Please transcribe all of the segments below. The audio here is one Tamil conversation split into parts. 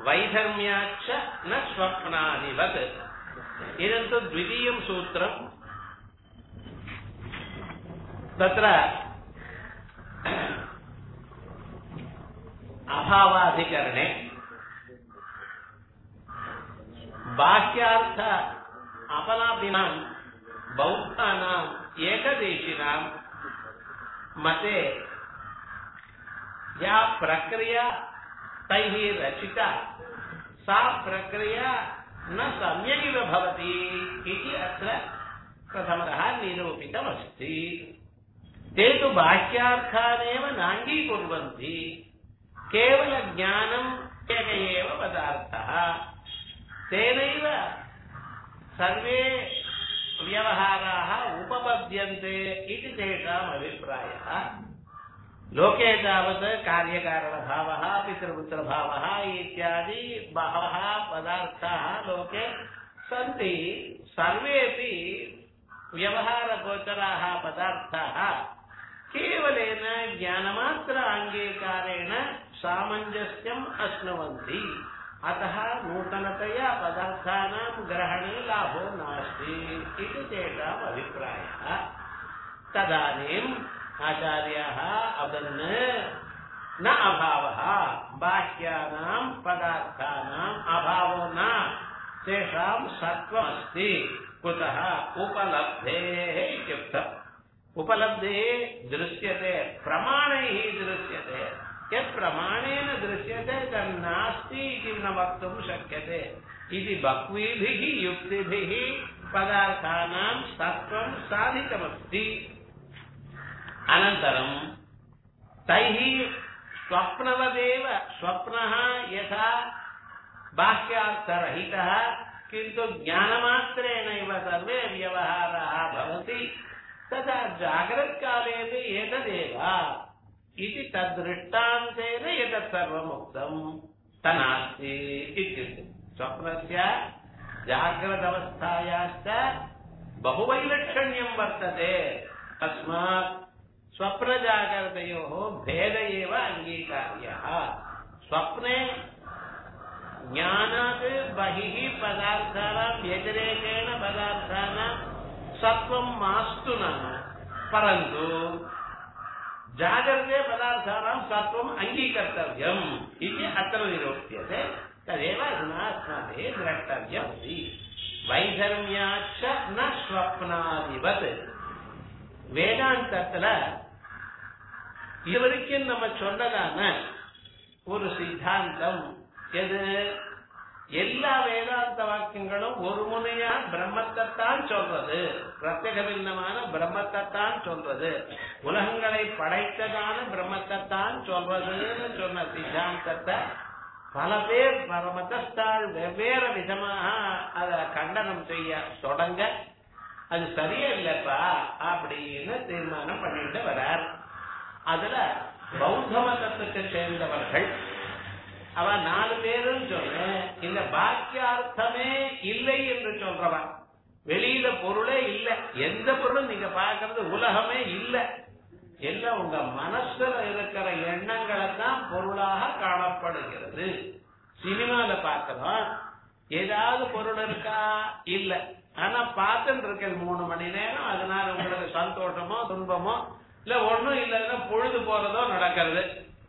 वैधर्म्याच्च न स्वप्नादिवत् इदं तु द्वितीयं सूत्रम् तत्र अभावाधिकरणे बाह्यार्थ अपलापिनां बौद्धानाम् एकदेशिनां मते या प्रक्रिया तैः रचिता सा प्रक्रिया न सम्यगिव भवति इति अत्र प्रथमतः निरूपितमस्ति ते तु बाह्यार्थानेव नाङ्गीकुर्वन्ति केवलज्ञानम् एक एव पदार्थः तेनैव सर्वे व्यवहाराः उपपद्यन्ते इति तेषाम् अभिप्रायः लोके तावत् कार्यकारणभावः पितृपुत्रभावः इत्यादि बहवः पदार्थाः लोके सन्ति सर्वेपि व्यवहारगोचराः पदार्थाः केवलेन ज्ञानमात्र अङ्गीकारेण सामञ्जस्यम् अश्नुवन्ति अतः नूतनतया पदार्थानां ग्रहणे लाभो नास्ति इति तेषाम् अभिप्रायः तदानीम् आचार्याः अवदन् न अभावः बाह्यानां पदार्थानाम् अभावो न तेषां सत्त्वमस्ति कुतः उपलब्धेः इत्युक्तम् उपलब्धिः दृश्यते प्रमाणैः दृश्यते यत् प्रमाणेन दृश्यते तन्नास्ति इति न वक्तुं शक्यते इति बह्वीभिः युक्तिभिः पदार्थानां सत्त्वं साधितमस्ति अनन्तरं तैः स्वप्नवदेव स्वप्नः यथा बाह्यार्थरहितः किन्तु ज्ञानमात्रेणैव सर्वे व्यवहाराः भवति तथा जाग्रत्कालेपि एतदेव इति तद्दृष्टान्तेन एतत् सर्वम् उक्तम् तनास्ति इत्युक्ते स्वप्नस्य जाग्रदवस्थायाश्च बहुवैलक्षण्यं वर्तते तस्मात् स्वप्नजागरतयोः भेद एव अङ्गीकार्यः स्वप्ने ज्ञानात् बहिः पदार्थानां व्यतिरेकेण पदार्थानां सत्त्वं मास्तु न परन्तु जागर्ते पदार्थानां सत्त्वम् अङ्गीकर्तव्यम् इति अत्र निरूप्यते तदेव अधुना अस्माभिः द्रष्टव्यमस्ति वैधर्म्याच्च न स्वप्नादिवत् வேதாந்தத்துல இதுவரைக்கும் நம்ம சொன்னதான ஒரு சித்தாந்தம் எது எல்லா வேதாந்த வாக்கியங்களும் ஒரு முனையா பிரம்மத்தைத்தான் சொல்றது பிரத்யேக பின்னமான பிரம்மத்தைத்தான் சொல்றது உலகங்களை படைத்ததான பிரம்மத்தைத்தான் சொல்றதுன்னு சொன்ன சித்தாந்தத்தை பல பேர் பரமத்தால் வெவ்வேறு விதமாக அதை கண்டனம் செய்ய தொடங்க அது சரியா இல்லப்பா அப்படின்னு தீர்மானம் பண்ணிட்டு வரார் அதுல பௌத்த மதத்துக்கு சேர்ந்தவர்கள் அவ நாலு பேரும் சொன்னேன் இந்த பாக்கியார்த்தமே இல்லை என்று சொல்றவன் வெளியில பொருளே இல்லை எந்த பொருளும் நீங்க பாக்குறது உலகமே இல்லை எல்லாம் உங்க மனசுல இருக்கிற எண்ணங்களை தான் பொருளாக காணப்படுகிறது சினிமால பாக்கிறோம் ஏதாவது பொருள் இருக்கா இல்ல ஆனா பார்த்துட்டு இருக்கேன் மூணு மணி நேரம் அதனால உங்களுக்கு சந்தோஷமோ துன்பமோ இல்ல ஒண்ணும் இல்லைன்னா பொழுது போறதோ நடக்கிறது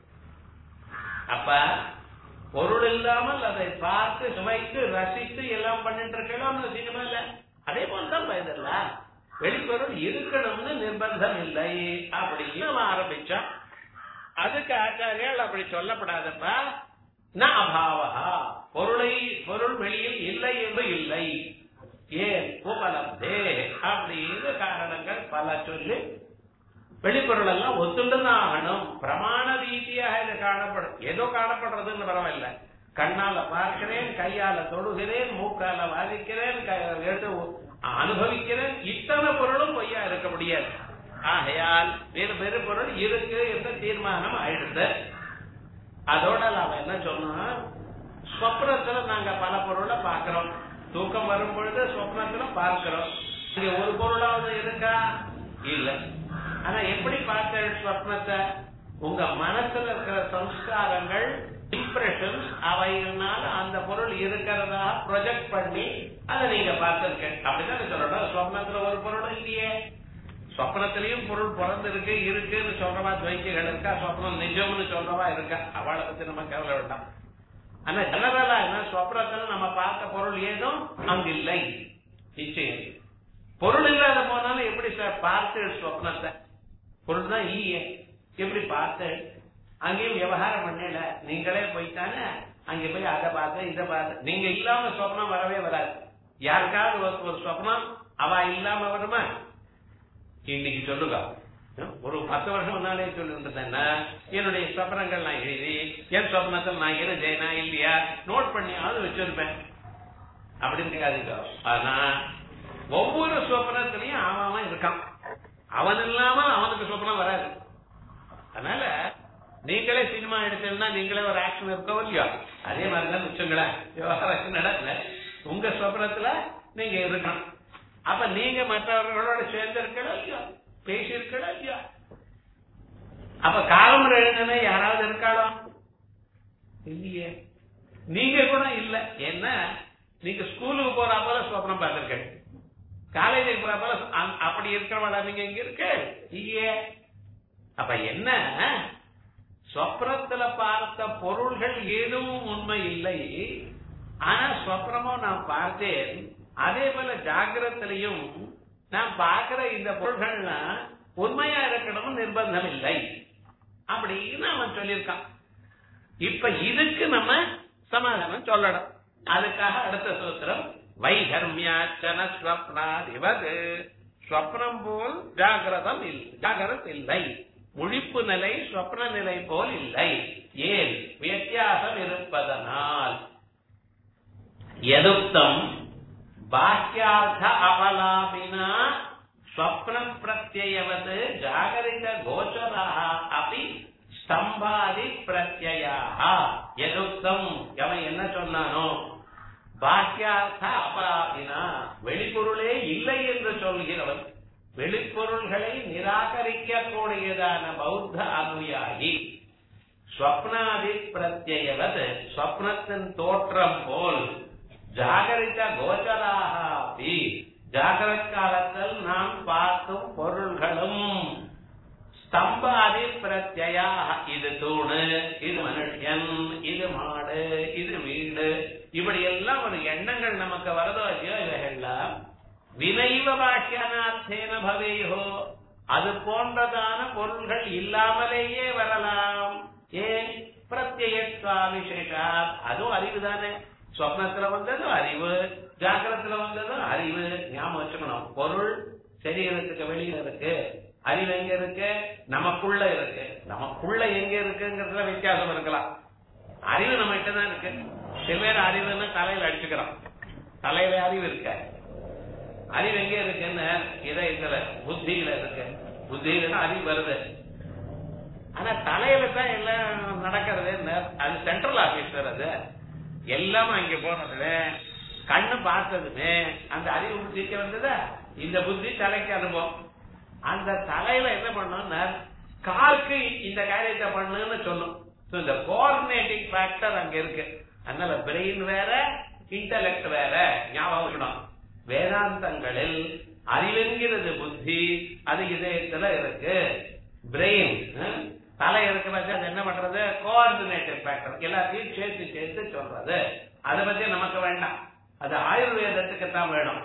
அப்ப பொருள் இல்லாமல் அதை பார்த்து சுமைத்து ரசித்து எல்லாம் பண்ணிட்டு இருக்கணும் சினிமா இல்ல அதே போலதான் இதெல்லாம் வெளிப்பொருள் இருக்கணும்னு நிர்பந்தம் இல்லை அப்படின்னு நம்ம ஆரம்பிச்சோம் அதுக்கு ஆச்சாரியால் அப்படி சொல்லப்படாதப்பா ந அபாவா பொருளை பொருள் வெளியில் இல்லை என்று இல்லை ஏன் உபலப்தே அப்படின்னு காரணங்கள் பல சொல்லி வெளிப்பொருள் எல்லாம் ஒத்துண்டுதான் ஆகணும் பிரமாண ரீதியாக இது காணப்படும் ஏதோ காணப்படுறதுன்னு பரவாயில்ல கண்ணால பார்க்கிறேன் கையால தொடுகிறேன் மூக்கால வாதிக்கிறேன் எடுத்து அனுபவிக்கிறேன் இத்தனை பொருளும் பொய்யா இருக்க முடியாது ஆகையால் வேறு வேறு பொருள் இருக்கு என்று தீர்மானம் ஆயிடுது அதோட அவன் என்ன சொன்னான் ஸ்வப்னத்துல நாங்க பல பொருளை பார்க்கிறோம் தூக்கம் வரும் பொழுது சொப்னத்துல பார்க்கிறோம் இங்க ஒரு பொருளாவது இருக்கா இல்ல ஆனா எப்படி பார்த்த ஸ்வப்னத்தை உங்க மனசுல இருக்கிற சம்ஸ்காரங்கள் இம்ப்ரெஷன்ஸ் அவையினால அந்த பொருள் இருக்கிறதா ப்ரொஜெக்ட் பண்ணி அதை நீங்க பார்த்திருக்க அப்படிதான் சொல்லணும் சொப்னத்துல ஒரு பொருள் இல்லையே சொப்னத்திலையும் பொருள் பிறந்து இருக்கு இருக்குன்னு சொல்றவா துவைக்கைகள் இருக்கா சொப்னம் நிஜம்னு சொல்றவா இருக்கா அவளை பத்தி நம்ம கவலை வேண்டாம் ஆனா ஜெனரலா என்ன சொப்னத்துல நம்ம பார்த்த பொருள் ஏதும் அங்கு இல்லை நிச்சயம் பொருள் இல்லாத போனாலும் எப்படி சார் பார்த்து சொப்னத்தை பொருள் தான் இல்லையே எப்படி பார்த்து அங்கேயும் விவகாரம் பண்ணல நீங்களே போய்த்தானே அங்க போய் அதை பார்த்து இதை பார்த்து நீங்க இல்லாம சொப்னம் வரவே வராது யாருக்காவது ஒரு ஒரு சொப்னம் அவ இல்லாம வருமா இன்னைக்கு சொல்லுங்க ஒரு பத்து வருஷம் முன்னாலே சொல்லிருந்தேன்னா என்னுடைய சொப்னங்கள் நான் எழுதி என் சொப்னத்தில் நான் இருந்தேனா இல்லையா நோட் பண்ணியாவது வச்சிருப்பேன் அப்படின்னு இருக்காதுங்க ஆனா ஒவ்வொரு சொப்னத்திலையும் அவன் அவன் இருக்கான் அவன் இல்லாம அவனுக்கு சொப்னம் வராது அதனால நீங்களே சினிமா எடுத்தீங்கன்னா நீங்களே ஒரு ஆக்ஷன் இருக்கோ இல்லையோ அதே மாதிரிதான் வச்சுங்களேன் விவகாரம் நடக்கல உங்க சொப்னத்துல நீங்க இருக்கணும் அப்ப நீங்க மற்றவர்களோட சேர்ந்து இருக்கணும் இல்லையோ பேசி இருக்கணும் இல்லையோ அப்ப காலமுறை எழுந்தனே யாராவது இருக்காளோ இல்லையே நீங்க கூட இல்ல என்ன நீங்க ஸ்கூலுக்கு போற போல சொப்னம் பார்த்திருக்கேன் காலேஜுக்கு போற போல அ- அப்படி இருக்கிறவளா நீங்க இங்க இருக்கு இல்லையே அப்ப என்ன சொப்னத்துல பார்த்த பொருள்கள் எதுவும் உண்மை இல்லை ஆனா சொப்னமும் நான் பார்த்தேன் அதே போல ஜாகிரத்திலையும் நான் பார்க்கிற இந்த பொருள்கள்லாம் உண்மையா இருக்கணும்னு நிர்பந்தம் இல்லை அப்படின்னு அவன் சொல்லியிருக்கான் இப்ப இதுக்கு நம்ம சமாதானம் சொல்லணும் அதுக்காக அடுத்த சூத்திரம் வைகர்மியாச்சன ஸ்வப்னாதிவது ஸ்வப்னம் போல் ஜாகிரதம் இல்லை ஜாகிரத் இல்லை முழிப்பு நிலை ஸ்வப்ன நிலை போல் இல்லை ஏன் வித்தியாசம் இருப்பதனால் எதுக்தம் பாக்கியார்த்த அபலாபினா ஸ்வப்ன பிரத்யவது ஜாகரித கோச்சராக அப்படி ஸ்தம்பாதி பிரத்யாக எதுக்தம் அவன் என்ன சொன்னானோ பாக்கியார்த்த அபலாபினா வெளிப்பொருளே இல்லை என்று சொல்கிறவன் வெளிப்பொருள்களை நிராகரிக்க கூடியதான பௌத்த அனுயாயி ஸ்வப்னாதி பிரத்யவது ஸ்வப்னத்தின் தோற்றம் போல் ஜாகரித கோச்சராக அப்படி ஜாகிரத் காலத்தில் நாம் பார்க்கும் பொருள்களும் ஸ்தம்பாதி பிரத்யா இது தூணு இது மனுஷன் இது மாடு இது வீடு இப்படி எல்லாம் ஒரு எண்ணங்கள் நமக்கு வரதோ இல்லையோ இவைகள்லாம் வினைவ பாக்கியனார்த்தேன பவேயோ அது போன்றதான பொருள்கள் இல்லாமலேயே வரலாம் ஏன் பிரத்யத்வா விசேஷா அதுவும் அறிவு தானே சொப்னத்துல வந்ததும் அறிவு ஜாக்கிரத்துல வந்ததும் அறிவு ஞாபகம் வச்சுக்கணும் பொருள் சரீரத்துக்கு வெளியில இருக்கு அறிவு எங்க இருக்கு நமக்குள்ள இருக்கு நமக்குள்ள எங்க இருக்குங்கிறதுல வித்தியாசம் இருக்கலாம் அறிவு நம்ம கிட்ட தான் இருக்கு சில பேர் அறிவுன்னு தலையில அடிச்சுக்கிறோம் தலையில அறிவு இருக்க அறிவு எங்க இருக்குன்னு இதயத்துல புத்தியில இருக்கு புத்தியில அறிவு வருது ஆனா தலையில தான் எல்லாம் நடக்கிறது அது சென்ட்ரல் ஆபீசர் அது எல்லாமே அங்க போனதுமே கண்ணு பார்த்ததுமே அந்த அறிவு புத்திக்கு வந்ததா இந்த புத்தி தலைக்கு அனுபவம் அந்த தலையில என்ன பண்ணோம்னா காலுக்கு இந்த காரியத்தை பண்ணுன்னு சொல்லும் So, இந்த கோஆர்டினேட்டிங் ஃபேக்டர் அங்க இருக்கு அதனால பிரெயின் வேற இன்டலெக்ட் வேற ஞாபகம் இருக்கணும் வேதாந்தங்களில் அறிவென்கிறது புத்தி அது இதயத்துல இருக்கு பிரெயின் தலை இருக்கிறது அது என்ன பண்றது கோஆர்டினேட்டிவ் ஃபேக்டர் எல்லாத்தையும் சேர்த்து சேர்த்து சொல்றது அதை பத்தி நமக்கு வேண்டாம் அது ஆயுர்வேதத்துக்கு தான் வேணும்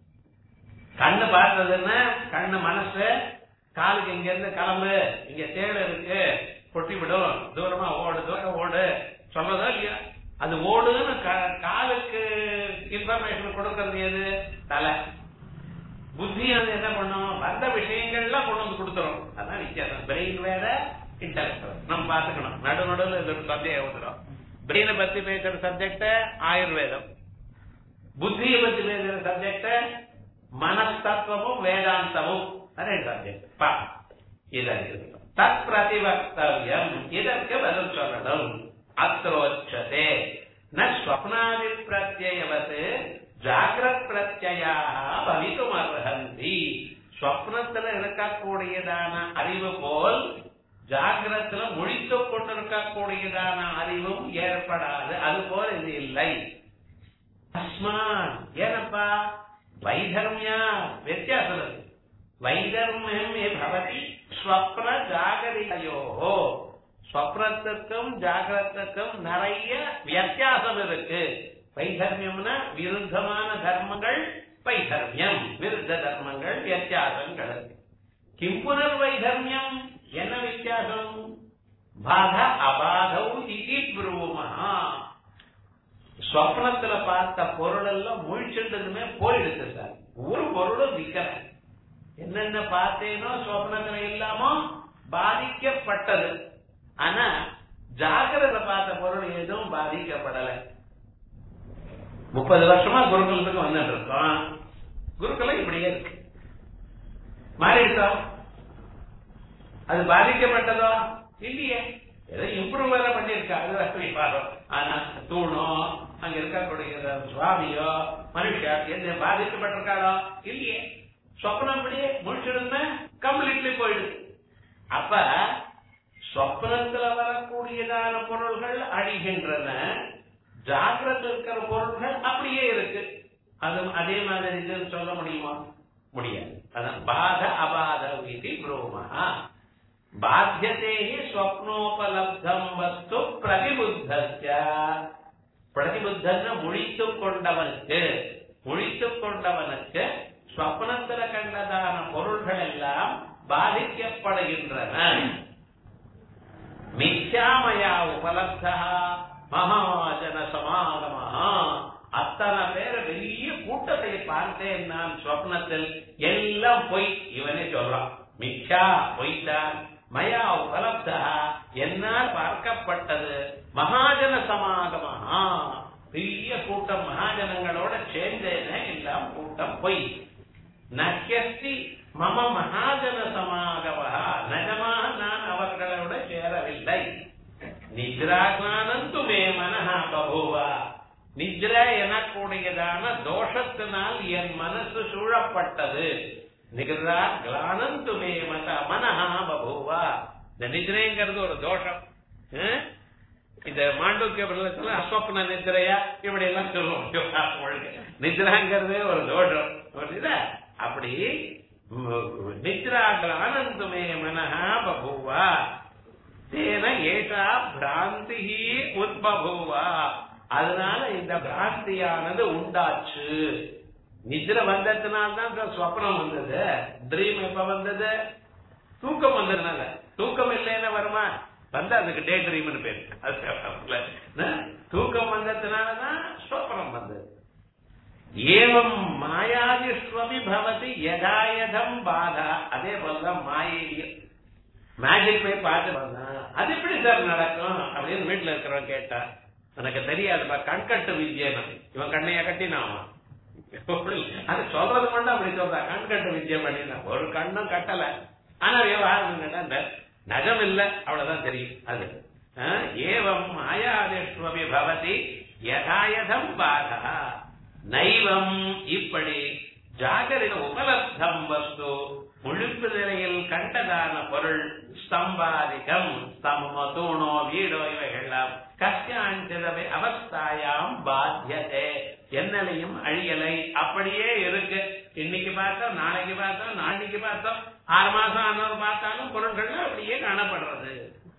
கண்ணு பார்த்ததுன்னா கண்ணு மனசு காலுக்கு இங்க இருந்து கிளம்பு இங்க தேள் இருக்கு கொட்டி விடும் தூரமா ஓடு தூரம் ஓடு சொல்றதோ இல்லையா அது ஓடுன்னு கா- காலுக்கு இன்ஃபர்மேஷன் கொடுக்கறது எது தலை புத்தி அது என்ன பண்ணும் வந்த விஷயங்கள்லாம் கொண்டு வந்து கொடுத்துரும் அதான் வித்தியாசம் பிரெயின் வேற இன்டெலக்ட் நம்ம பாத்துக்கணும் நடு நடுவில் இது ஒரு சந்தேகம் வந்துடும் பிரெயினை பத்தி பேசுற சப்ஜெக்ட் ஆயுர்வேதம் புத்தியை பத்தி பேசுற சப்ஜெக்ட் மனஸ்தத்துவமும் வேதாந்தமும் ரெண்டு சப்ஜெக்ட் பா இதற்கு தத் பிரதிவக்தவியம் இதற்கு பதில் சொல்லணும் அத்ரோச்சதே ந ஸ்வப்னாதி பிரத்யவத் ஜாகிரத் பிரத்யா பவித்தும் அர்ஹந்தி ஸ்வப்னத்துல இருக்கக்கூடியதான அறிவு போல் ஜாகிரத்துல முழித்துக் கொண்டிருக்கக்கூடியதான அறிவும் ஏற்படாது அது போல இது இல்லை அஸ்மான் ಏನಪ್ಪಾ ವೈಧರ್ಮ್ಯ ವ್ಯತ್ಯಾಸ ಇರುತ್ತೆ வைதர்மியமே பவதி ஸ்வப்ன ஜாகரிகையோ ஸ்வப்னத்துக்கும் ஜாகிரத்துக்கும் நிறைய வித்தியாசம் இருக்கு வைதர்மியம்னா விருத்தமான தர்மங்கள் வைதர்மியம் விருத்த தர்மங்கள் வித்தியாசங்கள் இருக்கு கிம் புனர் வைதர்மியம் என்ன வித்தியாசம் பாத அபாதௌ இது ப்ரூமஹா ஸ்வப்னத்துல பார்த்த பொருள் எல்லாம் முழிச்சுட்டதுமே போயிடுது சார் ஒரு பொருளும் நிக்கல என்னென்ன பார்த்தேனோ சொப்னத்துல இல்லாமோ பாதிக்கப்பட்டது ஆனா ஜாகிரத பார்த்த பொருள் எதுவும் பாதிக்கப்படல முப்பது வருஷமா குருகுலத்துக்கு வந்துட்டு இருக்கோம் குருகுலம் இப்படியே இருக்கு மாறிட்டோம் அது பாதிக்கப்பட்டதோ இல்லையே ஏதோ இம்ப்ரூவ் வேற பண்ணிருக்கா அது வேற விவாதம் ஆனா தூணோ அங்க இருக்கக்கூடிய சுவாமியோ மனுஷா என்ன பாதிக்கப்பட்டிருக்காளோ இல்லையே சொப்னம் அப்படியே முடிச்சிருந்தா கம்ப்ளீட்லி போயிடுது அப்ப சொப்னத்துல வரக்கூடியதான பொருள்கள் அழிகின்றன ஜாகிரத்தில் இருக்கிற பொருள்கள் அப்படியே இருக்கு அது அதே மாதிரி இதுன்னு சொல்ல முடியுமா முடியாது அதான் பாத அபாத இது புரோமஹா பாத்தியதே ஸ்வப்னோபலப்தம் வஸ்து பிரதிபுத்தஸ்ய பிரதிபுத்தன்னு முழித்துக் கொண்டவனுக்கு முழித்துக் கொண்டவனுக்கு ஸ்வப்னத்துல கண்டதான பொருள்கள் எல்லாம் பாதிக்கப்படுகின்றன மித்யாமயா உபலப்தா மகாஜன சமாகமா அத்தனை பேர் பெரிய கூட்டத்தை பார்த்தேன் நான் சொப்னத்தில் எல்லாம் பொய் இவனே சொல்றான் மிச்சா பொய்தான் மயா உபலப்தா என்னால் பார்க்கப்பட்டது மகாஜன சமாகமா பெரிய கூட்டம் மகாஜனங்களோட சேர்ந்தேனே எல்லாம் கூட்டம் பொய் நக்கியஸ்தி மம மகாஜன சமாகவா நிஜமாக நான் அவர்களோட சேரவில்லை நித்ராகானந்து மே மனஹா பபூவா நித்ரா எனக்கூடியதான தோஷத்தினால் என் மனசு சூழப்பட்டது நிகிரா கிளானந்து மே மத மனஹா பபூவா இந்த நித்ரைங்கிறது ஒரு தோஷம் அஹ்? இந்த மாண்டூக்கிய பிரதேசத்துல அஸ்வப்ன நித்ரையா இப்படி எல்லாம் சொல்லுவோம் நித்ராங்கிறதே ஒரு தோஷம் புரியுதா அப்படி நித்ராங்கள் ஆனந்தமே மனஹா பபூவா தேன ஏஷா பிராந்தி உத்பபூவா அதனால இந்த பிராந்தியானது உண்டாச்சு நித்ர வந்ததுனால்தான் தான் ஸ்வப்னம் வந்தது ட்ரீம் எப்ப வந்தது தூக்கம் வந்ததுனால தூக்கம் இல்லைன்னா வருமா வந்தா அதுக்கு டே ட்ரீம்னு பேரு அது தூக்கம் வந்ததுனாலதான் ஸ்வப்னம் வந்தது ஏவம் மாயாதிஸ்வமி பவதி யதாயதம் பாதா அதே போலதான் மாயையும் மேஜிக் போய் பார்த்து வந்தா அது எப்படி சார் நடக்கும் அப்படின்னு வீட்டுல இருக்கிறவன் கேட்டா எனக்கு தெரியாதுப்பா கண்கட்டு வித்யன்னு இவன் கண்ணைய கட்டினாமா அது சொல்றது மட்டும் அப்படி சொல்றா கண்கட்டு வித்யம் பண்ணினா ஒரு கண்ணும் கட்டல ஆனா விவகாரம் என்னன்னா நஜம் இல்ல அவ்வளவுதான் தெரியும் அது ஆஹ், ஏவம் மாயாதிஸ்வமி பவதி யதாயதம் பாதா நைவம் இப்படி ஜாகரிக உபலப்தம் வஸ்து முழுப்பு நிலையில் கண்டதான பொருள் ஸ்தம்பாதிகம் ஸ்தம்பமோ தூணோ வீடோ இவைகள்லாம் கஷ்டாஞ்சதவை அவஸ்தாயாம் பாத்தியதே என்னலையும் அழியலை அப்படியே இருக்கு இன்னைக்கு பார்த்தோம் நாளைக்கு பார்த்தோம் நாளைக்கு பார்த்தோம் ஆறு மாசம் ஆனவர் பார்த்தாலும் பொருட்கள் அப்படியே காணப்படுறது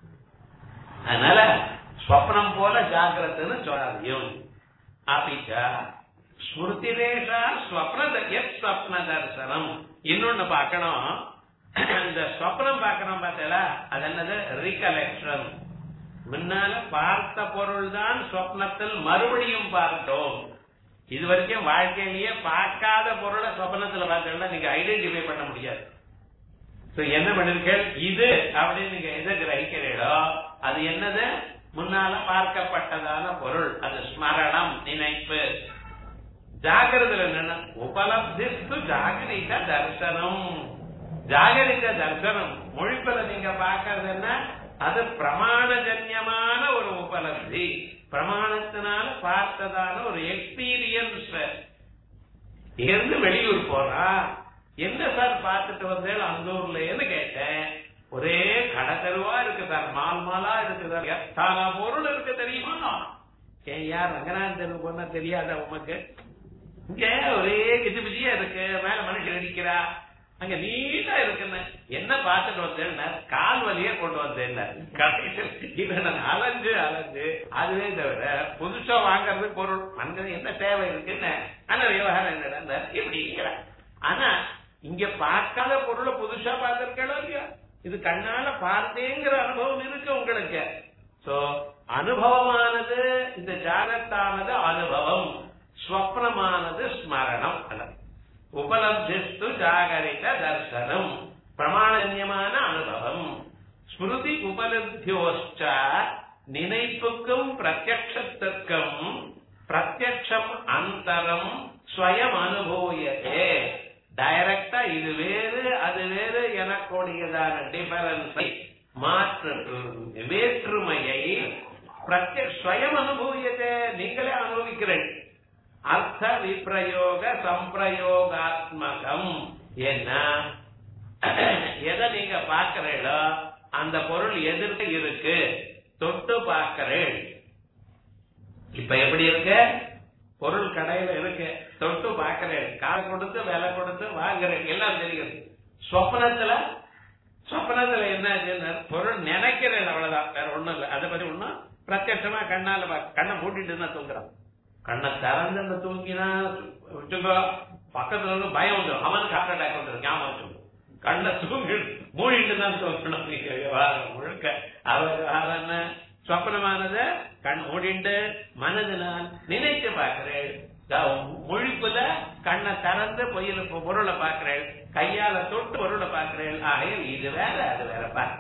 அதனால ஸ்வப்னம் போல ஜாகிரத்துன்னு சொல்லாதையும் அபிச்சா ஸ்மிருதிரேஷா ஸ்வப்ன எத் ஸ்வப்ன தரிசனம் இன்னொன்னு பார்க்கணும் இந்த ஸ்வப்னம் பார்க்கணும் பார்த்தல அது என்னது ரிகலெக்ஷன் முன்னால பார்த்த பொருள் தான் ஸ்வப்னத்தில் மறுபடியும் பார்த்தோம் இது வரைக்கும் வாழ்க்கையிலேயே பார்க்காத பொருளை சொப்பனத்துல பார்த்தீங்கன்னா நீங்க ஐடென்டிஃபை பண்ண முடியாது So, என்ன பண்ணிருக்கீர்கள் இது அப்படின்னு நீங்க எதை கிரகிக்கிறீர்களோ அது என்னது முன்னால பார்க்கப்பட்டதான பொருள் அது ஸ்மரணம் நினைப்பு ஜாகிரதுல என்னன்னா உபலப்திஸ்து ஜாகரிக தர்சனம் ஜாகரிக தர்சனம் மொழிப்பத நீங்க பார்க்கறது என்ன அது பிரமாணஜன்யமான ஒரு உபலப்தி பிரமாணத்தினால பார்த்ததான ஒரு எக்ஸ்பீரியன்ஸ் இருந்து வெளியூர் போறா என்ன சார் பார்த்துட்டு வந்தேன் அந்த ஊர்லன்னு கேட்டேன் ஒரே கடத்தருவா இருக்கு சார் மால் மாலா இருக்கு சார் எத்தனை பொருள் இருக்கு தெரியுமா ஏன் யார் ரங்கநாதன் தெருவு போனா தெரியாத உமக்கு இங்க ஒரே கிச்சு பிச்சியா இருக்கு மேல மனுஷன் அடிக்கிறா அங்க நீட்டா இருக்குன்னு என்ன பார்த்துட்டு வந்தேன்னா கால் வலியே கொண்டு வந்தேன் இதை நான் அலைஞ்சு அலைஞ்சு அதுவே தவிர புதுசா வாங்குறது பொருள் அங்க என்ன தேவை இருக்குன்னு ஆனா விவகாரம் என்னடா இப்படிங்கிற ஆனா இங்க பார்க்காத பொருளை புதுசா பார்த்திருக்கணும் இல்லையா இது கண்ணால பார்த்தேங்கிற அனுபவம் இருக்கு உங்களுக்கு சோ அனுபவமானது இந்த ஜாகத்தானது அனுபவம் ஸ்வப்னமானது ஸ்மரணம் அதான் உபலப்திஸ்து ஜாகரித தர்சனம் பிரமாணன்யமான அனுபவம் ஸ்மிருதி உபலப்தியோச்ச நினைப்புக்கும் பிரத்யக்ஷத்திற்கும் பிரத்யக்ஷம் அந்தரம் ஸ்வயம் அனுபவியதே டைரக்டா இது வேறு அது வேறு எனக்கூடியதான டிஃபரன்ஸை மாற்று வேற்றுமையை பிரத்ய ஸ்வயம் அனுபவியதே நீங்களே அனுபவிக்கிறேன் அர்த்த விப்ரயோக சம்பிரயோகாத்மகம் என்ன எதை நீங்க பாக்குறீங்களோ அந்த பொருள் எதிர்க்க இருக்கு தொட்டு பார்க்கிறேன் இப்ப எப்படி இருக்கு பொருள் கடையில இருக்கு தொட்டு பார்க்கிறேன் காசு கொடுத்து விலை கொடுத்து வாங்குறேன் எல்லாம் தெரியும் சொப்னத்துல சொப்னத்துல என்ன ஆச்சுன்னா, பொருள் நினைக்கிறேன் அவ்வளவுதான் வேற ஒண்ணும் இல்லை அதை பத்தி ஒண்ணும் பிரத்யட்சமா கண்ணால பா- கண்ணை மூடிட்டு தான் தூங்குறான் கண்ணை திறந்து அந்த தூங்கினா வச்சுக்கோ பக்கத்துல இருந்து பயம் வந்துடும் அவனுக்கு ஹார்ட் அட்டாக் வந்துடும் ஞாபகம் வச்சுக்கோ கண்ணை தூங்கி மூடிட்டு தான் தூங்கணும் நீங்க விவகாரம் முழுக்க அவர் விவகாரம் என்ன சொப்பனமானது கண் மூடிண்டு மனதினால் நினைத்து பார்க்கிறேன் முழிப்புல கண்ணை திறந்து பொய்யில பொ- பொருளை பார்க்கிறேன் கையால தொட்டு பொருளை பார்க்கிறேன் ஆகையில் இது வேற அது வேற பாரு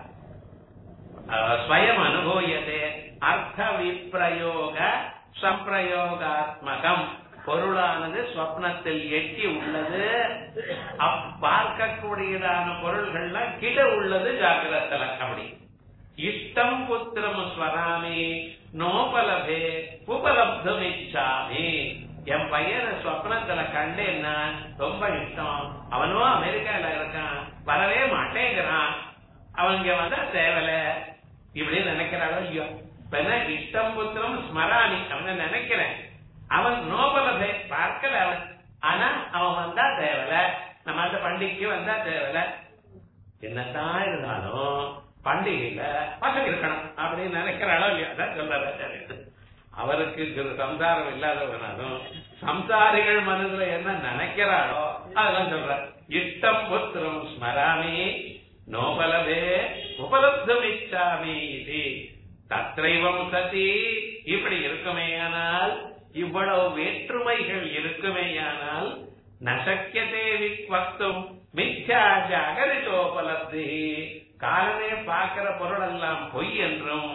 அஹ் ஸ்வயம் அனுபவியதே அர்த்த விப்ரயோக சம்பிரயோகாத்மகம் பொருளானது ஸ்வப்னத்தில் எட்டி உள்ளது அப் பார்க்கக்கூடியதான பொருள்கள்லாம் கிட உள்ளது ஜாகிரத்தல அப்படி இஷ்டம் புத்திரம் ஸ்வராமி நோபலபே உபலப்தம் இச்சாமி என் பையனை ஸ்வப்னத்துல கண்டேன்னா ரொம்ப இஷ்டம் அவனும் அமெரிக்கால இருக்கான் வரவே மாட்டேங்கிறான் அவன் இங்க வந்தா தேவல இப்படி நினைக்கிறாளோ ஐயோ இப்ப என்ன இஷ்டம் புத்திரம் ஸ்மராணி அவனை நினைக்கிறேன் அவன் நோபலபே பார்க்கல அவன் ஆனா அவன் வந்தா தேவல நம்ம அந்த பண்டிகைக்கு வந்தா தேவல என்னதான் இருந்தாலும் பண்டிகையில பசங்க இருக்கணும் அப்படின்னு நினைக்கிறாளோ இல்லையா அதான் சொல்றாரு ஆச்சாரியர். அவருக்கு இது சம்சாரம் இல்லாதவனாலும் சம்சாரிகள் மனதுல என்ன நினைக்கிறாளோ அதெல்லாம் சொல்ற இஷ்டம் புத்திரம் ஸ்மராமி நோபலபே உபலப்தம் இச்சாமி இது தத்ரைவம் சதி இப்படி இருக்குமேயானால் இவ்வளவு வேற்றுமைகள் இருக்குமேயானால் நசக்கியதே விக்வக்தும் மித்யா ஜாகரிதோபலப்தி காலமே பார்க்கிற பொருள் எல்லாம் பொய் என்றும்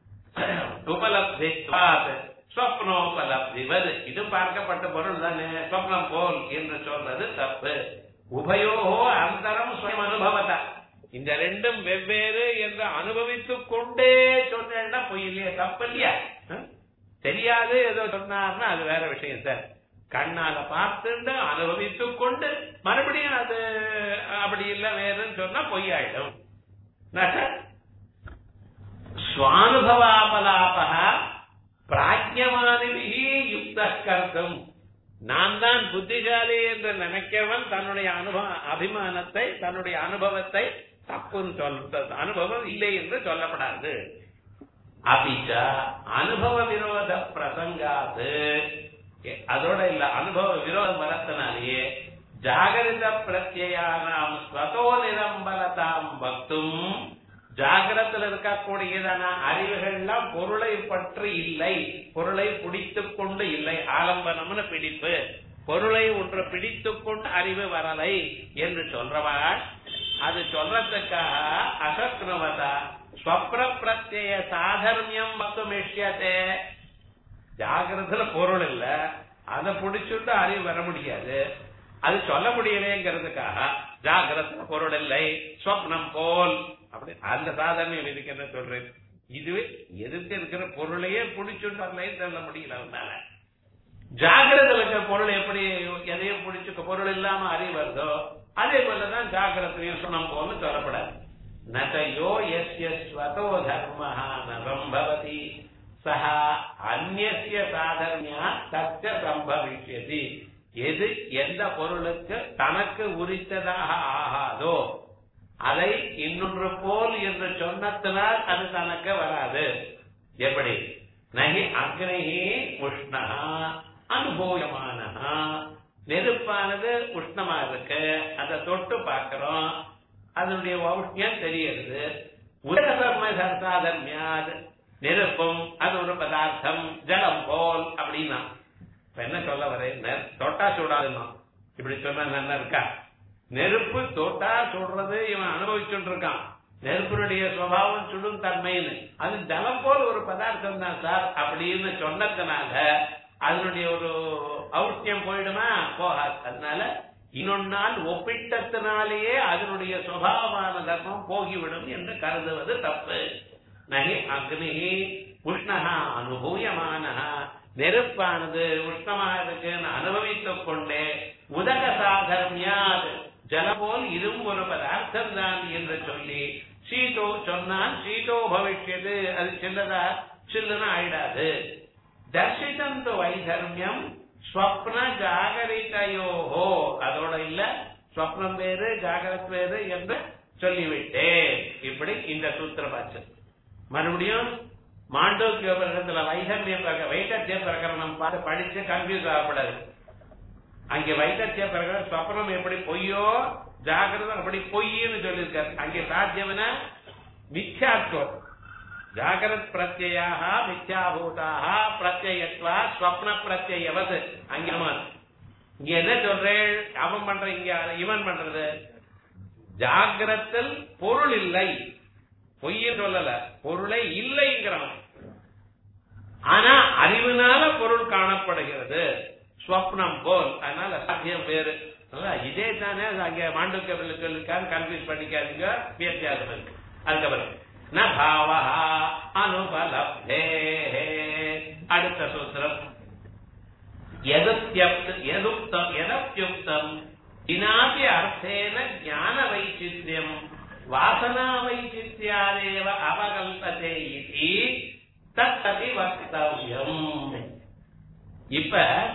உபலப்தித்வாத் ஸ்வப்னோபலப்திவது இது பார்க்கப்பட்ட பொருள் தானே ஸ்வப்னம் போல் என்று சொல்றது தப்பு உபயோகோ அந்தரம் ஸ்வயம் அனுபவத இந்த ரெண்டும் வெவ்வேறு என்று அனுபவித்துக் கொண்டே சொன்னேன்னா பொய் இல்லையா தப்பு இல்லையா அஹ்? தெரியாது ஏதோ சொன்னார்னா அது வேற விஷயம் சார் கண்ணால பார்த்துட்டு அனுபவித்துக் கொண்டு மறுபடியும் அது அப்படி இல்ல வேறுன்னு சொன்னா பொய்யாயிடும் சுவானுபவாபலாபக பிராஜ்யமானிபிகி யுக்த கர்த்தம் நான் தான் புத்திசாலி என்று நினைக்கிறவன் தன்னுடைய அனுபவ அபிமானத்தை தன்னுடைய அனுபவத்தை தப்புன்னு சொல்ற அனுபவம் இல்லை என்று சொல்லப்படாது அபிச்ச அனுபவ விரோத பிரசங்காது அதோட இல்ல அனுபவ விரோதம் வரத்தினாலேயே ஜாகரித பிரத்யானாம் ஸ்வதோ நிரம்பலதாம் பக்தும் ஜாகிரத்தில் இருக்கக்கூடியதான அறிவுகள்லாம் பொருளை பற்றி இல்லை பொருளை பிடித்துக் கொண்டு இல்லை ஆலம்பனம்னு பிடிப்பு பொருளை ஒன்று பிடித்துக் கொண்டு அறிவு வரலை என்று சொல்றவள் அது சொல்றதுக்காக அசக்னுவதா ஸ்வப்ர பிரத்யய சாதர்மியம் மற்றும் இஷ்யத்தே ஜாகிரத்துல பொருள் இல்ல அதை பிடிச்சுட்டு அறிவு வர முடியாது அது சொல்ல முடியலைங்கிறதுக்காக ஜாகிரத்துல பொருள் இல்லை ஸ்வப்னம் போல் அப்படி அந்த சாதனை இதுக்கு என்ன சொல்றேன் இதுவே எதிர்த்து இருக்கிற பொருளையே பிடிச்சுட்டு வரலைன்னு சொல்ல முடியல அவனால ஜாகிரத்தில் இருக்கிற பொருள் எப்படி எதையும் பிடிச்சுக்க பொருள் இல்லாம அறிவு வருதோ அதே போலதான் ஜாகிரத்திலையும் சுனம் போல சொல்லப்படாது நதயோ எஸ்ய ஸ்வதோ தர்மஹ ந சம்பவதி சஹ அந்நிய சாதர்மியா தச்ச சம்பவிஷ்யதி எது எந்த பொருளுக்கு தனக்கு உரித்ததாக ஆகாதோ அதை இன்னொன்று போல் என்று சொன்னத்தினால் அது தனக்கு வராது எப்படி நகி அக்னிஹி உஷ்ணா அனுபூயமான நெருப்பானது உஷ்ணமா இருக்கு அதை தொட்டு பார்க்கிறோம் அதனுடைய ஔஷ்ணியம் தெரியுது உலகர்ம சர்சாதர்மியாது நெருப்பும் அது ஒரு பதார்த்தம் ஜலம் போல் அப்படின்னா இப்ப என்ன சொல்ல வரேன் தொட்டா சுடாதுமா இப்படி சொன்னா நல்லா இருக்கா நெருப்பு தொட்டா சுடுறது இவன் அனுபவிச்சுட்டு இருக்கான் நெருப்பினுடைய சுவாவம் சுடும் தன்மைன்னு அது ஜலம் போல் ஒரு பதார்த்தம் தான் சார் அப்படின்னு சொன்னதுனால அதனுடைய ஒரு ஔஷ்ணியம் போயிடுமா போகாது அதனால இன்னொன்னால் ஒப்பிட்டத்தினாலேயே அதனுடைய சுவாவமான தர்மம் போகிவிடும் என்று கருதுவது தப்பு நகி அக்னி உஷ்ணகா அனுபூயமான நெருப்பானது உஷ்ணமா இருக்குன்னு அனுபவித்துக் கொண்டே உதக சாதர்மியாது ஜல போல் இதுவும் ஒரு பதார்த்தம் தான் என்று சொல்லி சீதோ சொன்னால் சீதோ பவிஷ்யது அது சின்னதா சில்லுன்னு ஆயிடாது தர்ஷிதம் து வைதர்மியம் ஸ்வப்ன ஜாகரிதையோஹோ அதோட இல்ல ஸ்வப்னம் வேறு ஜாகிரத் வேறு என்று சொல்லிவிட்டேன் இப்படி இந்த சூத்திரபாச்சு மறுபடியும் மாண்டோக்கிய பிரகடனத்துல வைதர்மிய பிரக- வைதத்திய பிரகரணம் பார்த்து படிச்சு கன்ஃபியூஸ் ஆகக்கூடாது அங்கே வைதத்திய பிரகடனம் ஸ்வப்னம் எப்படி பொய்யோ ஜாகிரதம் அப்படி பொய்ன்னு சொல்லியிருக்காரு அங்கே சாத்தியம்னா மித்யாத்வம் ஜாகிரத் பிரத்யாக மித்யாபூதாக பிரத்யத்வா ஸ்வப்ன பிரத்யவத் அங்க ஆமா. இங்க என்ன சொல்றேன் அவன் பண்ற இங்க இவன் பண்றது ஜாகிரத்தில் பொருள் இல்லை பொய்ய சொல்லல பொருளை இல்லைங்கிறவன் ஆனா அறிவினால பொருள் காணப்படுகிறது ஸ்வப்னம் போல் அதனால சாத்தியம் வேறு அதான் இதே தானே அது அங்க மாண்டூக்கர்கள் சொல்லிருக்காரு கன்ஃபியூஸ் பண்ணிக்காதீங்க வித்தியாசம் இருக்கு அதுக்கப்புறம் ந பாவா அனுபலப்தே அடுத்த சூத்திரம் எதுத்யப்த- எதுக்தம் எதப்யுக்தம் வினாபி அர்த்தேன ஞான வைச்சித்யம் வாசனா வைச்சித்யாதேவ அவகல்பதே இதி தத்தபி வக்தவ்யம் இப்ப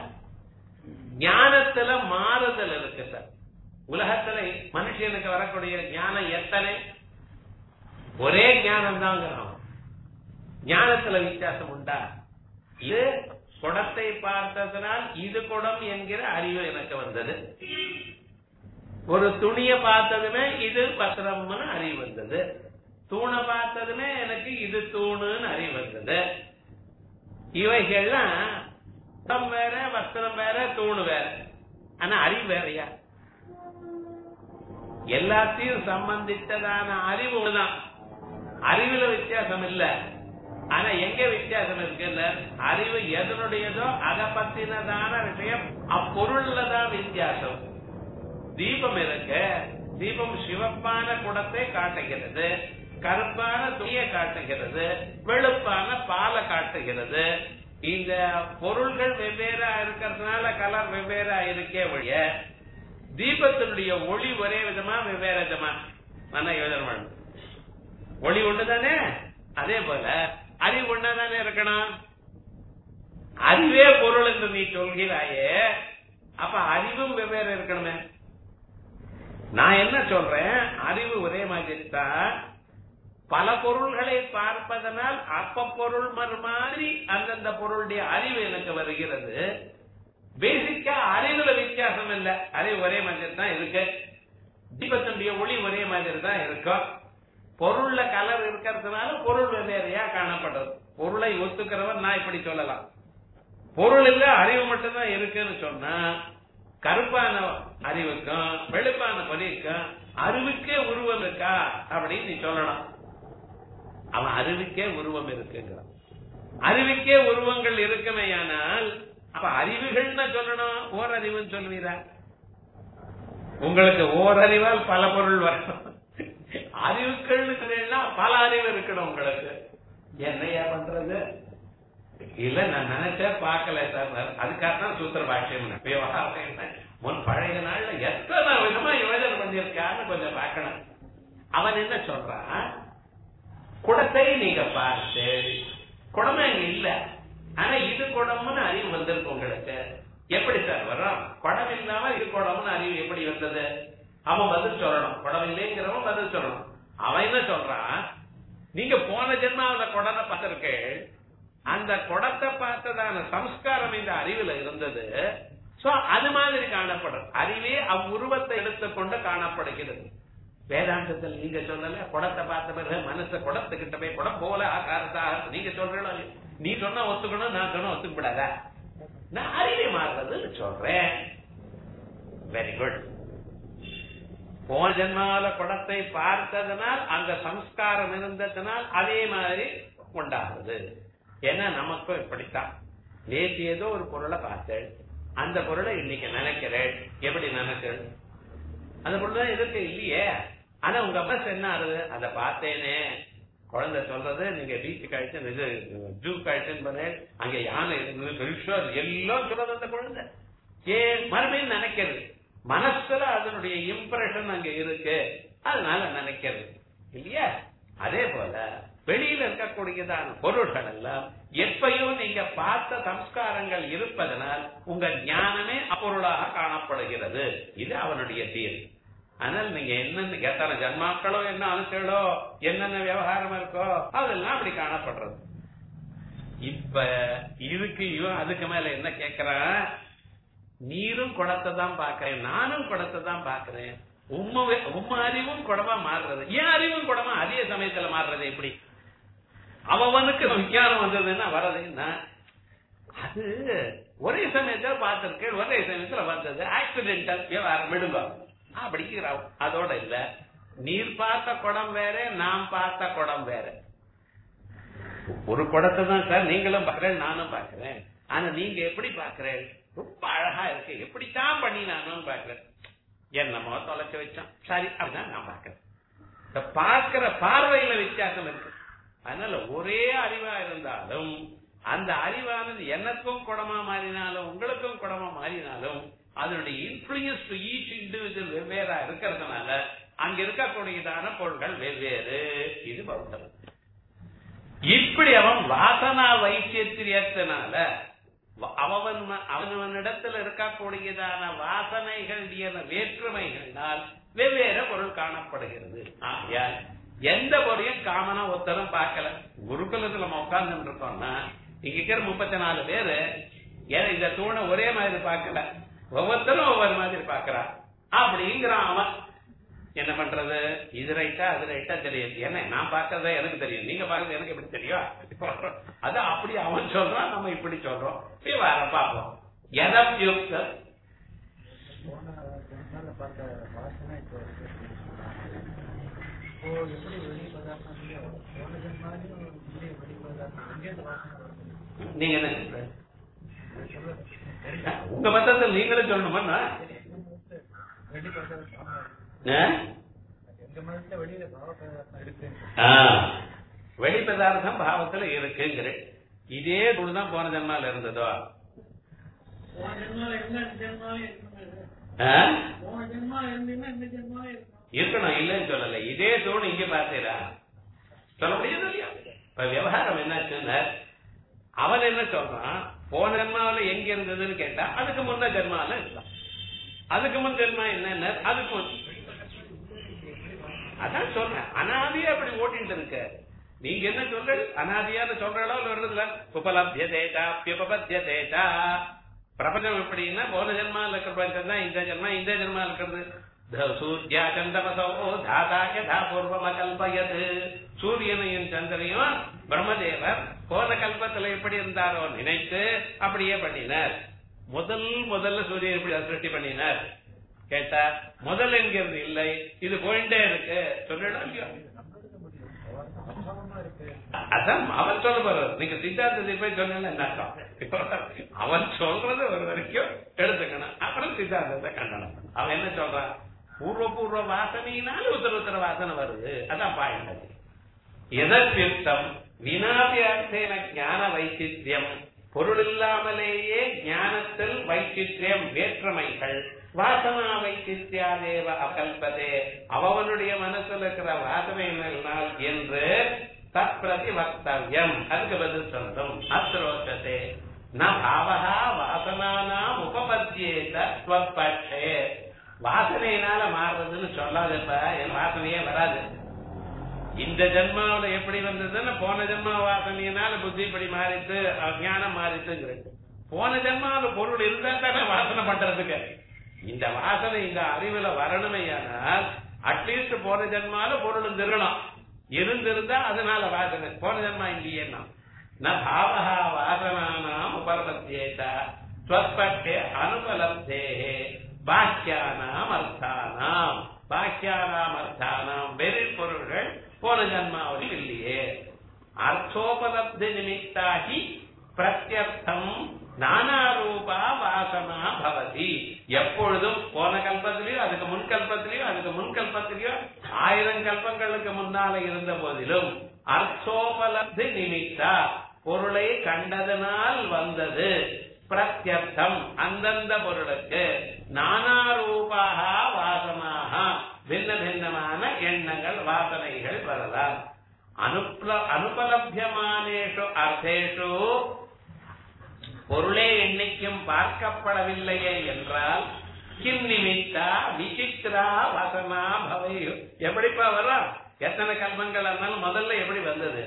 ஞானத்துல மாறுதல் இருக்கு சார் உலகத்துல மனுஷனுக்கு வரக்கூடிய ஞானம் எத்தனை ஒரே ஞானம் தாங்கிறான் ஞானத்துல வித்தியாசம் உண்டா இது குடத்தை பார்த்ததனால் இது குடம் என்கிற அறிவு எனக்கு வந்தது ஒரு துணியை பார்த்ததுமே இது பத்திரம்னு அறிவு வந்தது தூணை பார்த்ததுமே எனக்கு இது தூணுன்னு அறிவு வந்தது இவைகள்லாம் குடம் வேற வஸ்திரம் வேற தூணு வேற ஆனா அறிவு வேறையா எல்லாத்தையும் சம்பந்தித்ததான அறிவு ஒண்ணுதான் அறிவுல வித்தியாசம் இல்ல ஆனா எங்க வித்தியாசம் இருக்குல்ல அறிவு எதனுடையதோ அதை பத்தினதான விஷயம் அப்பொருள்ல தான் வித்தியாசம் தீபம் இருக்கு தீபம் சிவப்பான குடத்தை காட்டுகிறது கருப்பான துணியை காட்டுகிறது வெளுப்பான பாலை காட்டுகிறது இந்த பொருள்கள் வெவ்வேறா இருக்கிறதுனால கலர் வெவ்வேறா இருக்கே ஒழிய தீபத்தினுடைய ஒளி ஒரே விதமா வெவ்வேறு விதமா நல்லா யோஜனை பண்ணு ஒளி ஒண்ணுதானே அதே போல அறிவு ஒண்ணாதானே இருக்கணும் அறிவே பொருள் என்று நீ சொல்கிறாயே அப்ப அறிவும் வெவ்வேறு இருக்கணுமே நான் என்ன சொல்றேன் அறிவு ஒரே மாதிரி தான் பல பொருள்களை பார்ப்பதனால் அப்ப பொருள் மறு மாதிரி அந்தந்த பொருளுடைய அறிவு எனக்கு வருகிறது பேசிக்கா அறிவுல வித்தியாசம் இல்ல அறிவு ஒரே மாதிரி தான் இருக்கு தீபத்தினுடைய ஒளி ஒரே மாதிரி தான் இருக்கும் பொருள்ல கலர் இருக்கிறதுனால பொருள் வெவ்வேறையா காணப்படுறது பொருளை ஒத்துக்கிறவன் நான் இப்படி சொல்லலாம் பொருள் இல்ல அறிவு மட்டும்தான் இருக்குன்னு சொன்னா கருப்பான அறிவுக்கும் வெளுப்பான பொறிக்கும் அறிவுக்கே உருவம் இருக்கா அப்படின்னு நீ சொல்லணும் அவன் அறிவுக்கே உருவம் இருக்குங்கிறான் அறிவுக்கே உருவங்கள் இருக்குமேயானால் அப்ப அறிவுகள்னு சொல்லணும் ஓர் அறிவுன்னு சொல்லுவீரா உங்களுக்கு ஓர் அறிவால் பல பொருள் வரணும் அறிவுக்கள்னு சொன்னீங்கன்னா பல அறிவு இருக்கணும் உங்களுக்கு என்னையா பண்றது இல்ல நான் நினைச்சேன் பார்க்கல சார் அதுக்காக தான் சூத்திர பாஷ்யம் விவகாரம் என்ன? முன் பழைய நாள்ல எத்தனை விதமா யோஜனை பண்ணியிருக்கான்னு கொஞ்சம் பார்க்கணும் அவன் என்ன சொல்றான் குடத்தை நீங்க பார்த்து குடமே அங்க இல்ல ஆனா இது குடம்னு அறிவு வந்திருக்கு உங்களுக்கு எப்படி சார் வரும் குடம் இல்லாம இது குடம்னு அறிவு எப்படி வந்தது அவன் பதில் சொல்லணும் குடம் இல்லைங்கிறவன் பதில் சொல்லணும் அவன் என்ன சொல்றான் நீங்க போன ஜென்மாவில குடத்தை பார்த்திருக்கு அந்த குடத்தை பார்த்ததான சம்ஸ்காரம் இந்த அறிவுல இருந்தது சோ அது மாதிரி காணப்படும் அறிவே அவ்வுருவத்தை எடுத்துக்கொண்டு காணப்படுகிறது வேதாந்தத்தில் நீங்க சொல்லல குடத்தை பார்த்த பிறகு மனச குடத்துக்கிட்ட போய் குடம் போல ஆகாரத்தா நீங்க சொல்றீங்களோ நீ சொன்னா ஒத்துக்கணும் நான் சொன்னா ஒத்துக்கப்படாதா நான் அறிவை மாறுறதுன்னு சொல்றேன் வெரி குட் போன ஜென்மாவில குடத்தை பார்த்ததனால் அந்த சம்ஸ்காரம் இருந்ததனால் அதே மாதிரி உண்டாகுது ஏன்னா நமக்கும் இப்படித்தான் நேற்று ஏதோ ஒரு பொருளை பார்த்தேன் அந்த பொருளை இன்னைக்கு நினைக்கிறேன் எப்படி நினைக்கிறேன் அந்த பொருள் எதுக்கு இல்லையே ஆனா உங்க பஸ் என்ன ஆகுது அதை பார்த்தேனே குழந்தை சொல்றது நீங்க பீச்சுக்கு ஆயிடுச்சு இது ஜூக்கு ஆயிடுச்சுன்னு பண்ணு அங்க யானை இருந்தது பெருசா எல்லாம் சொல்றது அந்த குழந்தை ஏன் மறுபடியும் நினைக்கிறது மனசுல அதனுடைய இம்ப்ரெஷன் அங்க இருக்கு அதனால நினைக்கிறது இல்லையா அதே போல வெளியில இருக்கக்கூடியதான பொருள்கள் எல்லாம் எப்பயும் நீங்க பார்த்த சம்ஸ்காரங்கள் இருப்பதனால் உங்க ஞானமே அப்பொருளாக காணப்படுகிறது இது அவனுடைய தீர்வு ஆனால் நீங்க என்னென்ன எத்தனை ஜன்மாக்களோ என்ன அனுசங்களோ என்னென்ன விவகாரம் இருக்கோ அதெல்லாம் அப்படி காணப்படுறது இப்ப இதுக்கு இவன் அதுக்கு மேல என்ன கேக்குறான் நீரும் குடத்தை தான் பாக்குறேன் நானும் குடத்தை தான் பாக்குறேன் உம்ம உம்ம அறிவும் குடமா மாறுறது என் அறிவும் குடமா அதே சமயத்துல மாறுறது எப்படி அவனுக்கு விஞ்ஞானம் வந்ததுன்னா வர்றதுன்னா அது ஒரே சமயத்துல பார்த்திருக்கேன் ஒரே சமயத்துல வந்தது ஆக்சிடென்டல் விவகாரம் விடுங்க அப்படிங்கிறான் அதோட இல்ல நீர் பார்த்த குடம் வேற நாம் பார்த்த குடம் வேற ஒரு குடத்தை தான் சார் நீங்களும் பாக்குறேன் நானும் பாக்குறேன் ஆனா நீங்க எப்படி பாக்குறேன் ரொம்ப அழகா இருக்கு எப்படித்தான் பண்ணி நானும் பாக்குறேன் என்னமோ தொலைச்சு வச்சான் சரி அப்படிதான் நான் பாக்குறேன் இந்த பார்க்கிற பார்வையில வித்தியாசம் இருக்கு அதனால ஒரே அறிவா இருந்தாலும் அந்த அறிவானது எனக்கும் குடமா மாறினாலும் உங்களுக்கும் குடமா மாறினாலும் அதனுடைய இன்ஃபுளுயன்ஸ் டு ஈச் இண்டிவிஜுவல் வெவ்வேறா இருக்கிறதுனால அங்க இருக்கக்கூடியதான பொருள்கள் வெவ்வேறு இது பௌத்தம் இப்படி அவன் வாசனா வைத்தியத்திரியத்தினால அவன் அவனவனிடத்தில் இருக்கக்கூடியதான வாசனைகள் வேற்றுமைகளால் வெவ்வேறு பொருள் காணப்படுகிறது ஆகையால் எந்த பொருளையும் காமனா ஒருத்தரும் பார்க்கல குருகுலத்துல நம்ம உட்கார்ந்து இருக்கோம்னா இங்க இருக்கிற முப்பத்தி நாலு பேரு ஏன்னா இந்த தூணை ஒரே மாதிரி பார்க்கல ஒவ்வொருத்தரும் ஒவ்வொரு மாதிரி பாக்குறான் அப்படிங்கிறான் அவன் என்ன பண்றது இது ரைட்டா அது ரைட்டா தெரியுது ஏன்னா நான் பார்க்கறத எனக்கு தெரியும் நீங்க பார்க்கறது எனக்கு எப்படி தெரியும் அது அப்படி அவன் சொல்றான் நம்ம இப்படி சொல்றோம் வர பார்ப்போம் எதப்யுக்த நீங்க என்ன சொல்ற உங்க மத்தத்தில் நீங்களும் சொல்லணுமா வெளி பதார்த்தம் பாவத்துல இருக்குங்கிற இதே குழுதான் போன ஜென்மால இருந்ததோ இருக்கணும் இல்லைன்னு சொல்லல இதே தூண் இங்க பார்த்தீரா சொல்ல முடியாது இல்லையா இப்ப விவகாரம் என்னாச்சுன்னா அவன் என்ன சொல்றான் போன ஜென்மாவில எங்க இருந்ததுன்னு கேட்டா அதுக்கு முன்ன ஜென்மால இருக்கலாம் அதுக்கு முன் ஜென்மா என்ன அதுக்கு முன் அதான் சொல்றேன் அனாதியா அப்படி ஓட்டிட்டு இருக்க நீங்க என்ன சொல்ற அனாதியான்னு சொல்றாளோ வருதுல உபலப்திய தேட்டா பியுபபத்திய தேட்டா பிரபஞ்சம் எப்படின்னா போன ஜென்மால இருக்கிற பிரபஞ்சம் தான் இந்த ஜென்மா இந்த ஜென்மா இருக்கிறது சூர்யா சந்திரமசோ தாதா யதா பூர்வம கல்பயது சூரியனையும் சந்திரனையும் பிரம்மதேவர் போன கல்பத்துல எப்படி இருந்தாரோ நினைத்து அப்படியே பண்ணினார் முதல் முதல்ல சூரியன் எப்படி சிருஷ்டி பண்ணினார் கேட்டா முதல் என்கிறது இல்லை இது போயிட்டே இருக்கு சொல்லிடும் இல்லையோ அதான் அவன் சொல்ல போறது நீங்க சித்தாந்தத்தை போய் சொன்னா என்ன அர்த்தம் அவன் சொல்றது ஒரு வரைக்கும் எடுத்துக்கணும் அப்புறம் சித்தாந்தத்தை கண்டனம் அவன் என்ன சொல்றான் பூர்வ பூர்வ வாசனையினால உத்தர உத்தர வாசனை வருது அதான் பாயிண்ட் எதற்கிருத்தம் வினாபியார்த்தேன ஞான வைசித்தியம் பொருள் இல்லாமலேயே ஞானத்தில் வைச்சித்யம் வேற்றுமைகள் வாசனா வைச்சித்யாதேவ அகல்பதே அவனுடைய மனசுல இருக்கிற வாசனையினால் என்று தற்பிரதி வக்தவியம் அதுக்கு பதில் சொல்லணும் அஸ்ரோச்சதே ந பாவகா வாசனானாம் உபபத்தியேத ஸ்வப்பட்சே வாசனையினால மாறுறதுன்னு சொல்லாதப்ப என் வாசனையே வராது இந்த ஜென்மாவில எப்படி வந்ததுன்னு போன ஜென்மா வாசனையினால புத்தி இப்படி மாறித்து அஜானம் மாறித்துங்கிறது போன ஜென்மாவில பொருள் இருந்தா தானே வாசனை பண்றதுக்கு இந்த வாசனை இந்த அறிவுல வரணுமையானால் அட்லீஸ்ட் போன ஜென்மால பொருள் இருக்கணும் இருந்திருந்தா அதனால வாசனை போன ஜென்மா இல்லையே ந பாவகா வாசனானாம் உபரபத்தியேத ஸ்வஸ்பட்டே அனுபலப்தே பாக்கியானாம் அர்த்தானாம் பாக்கியானாம் அர்த்தானாம் வெறிப்பொருள்கள் போன ஜன்மாவில் இல்லையே அர்த்தோபலப்தி நிமித்தாகி பிரத்யர்த்தம் நானாரூபா வாசனா பவதி எப்பொழுதும் போன கல்பத்திலையும் அதுக்கு முன் கல்பத்திலையும் அதுக்கு முன் கல்பத்திலையும் ஆயிரம் கல்பங்களுக்கு முன்னால இருந்த போதிலும் அர்த்தோபலப்தி நிமித்தா பொருளை கண்டதனால் வந்தது பிரத்யர்த்தம் அந்தந்த பொருளுக்கு நானாரூபாக வாசனாக பின்ன பின்னமான எண்ணங்கள் வாசனைகள் வரலாம் அனுப்ல அனுபலபியமானேஷு அர்த்தேஷு பொருளே என்னைக்கும் பார்க்கப்படவில்லையே என்றால் கிம் நிமித்தா விசித்ரா வசனா பவையு எப்படிப்பா வரும் எத்தனை கல்பங்கள் இருந்தாலும் முதல்ல எப்படி வந்தது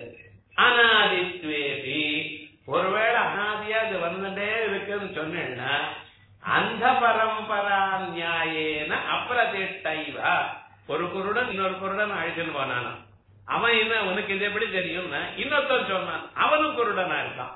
அனாதித்வேபி ஒருவேளை அனாதியா இது வந்துட்டே இருக்குன்னு சொன்னேன்னா அந்த பரம்பரா நியாயேன அப்பிரதிஷ்டைவா ஒரு குருடன் இன்னொரு குருடன் அழைச்சுன்னு போனானா அவன் என்ன உனக்கு இது எப்படி தெரியும்னா இன்னொருத்தன் சொன்னான் அவனும் குருடனா இருக்கான்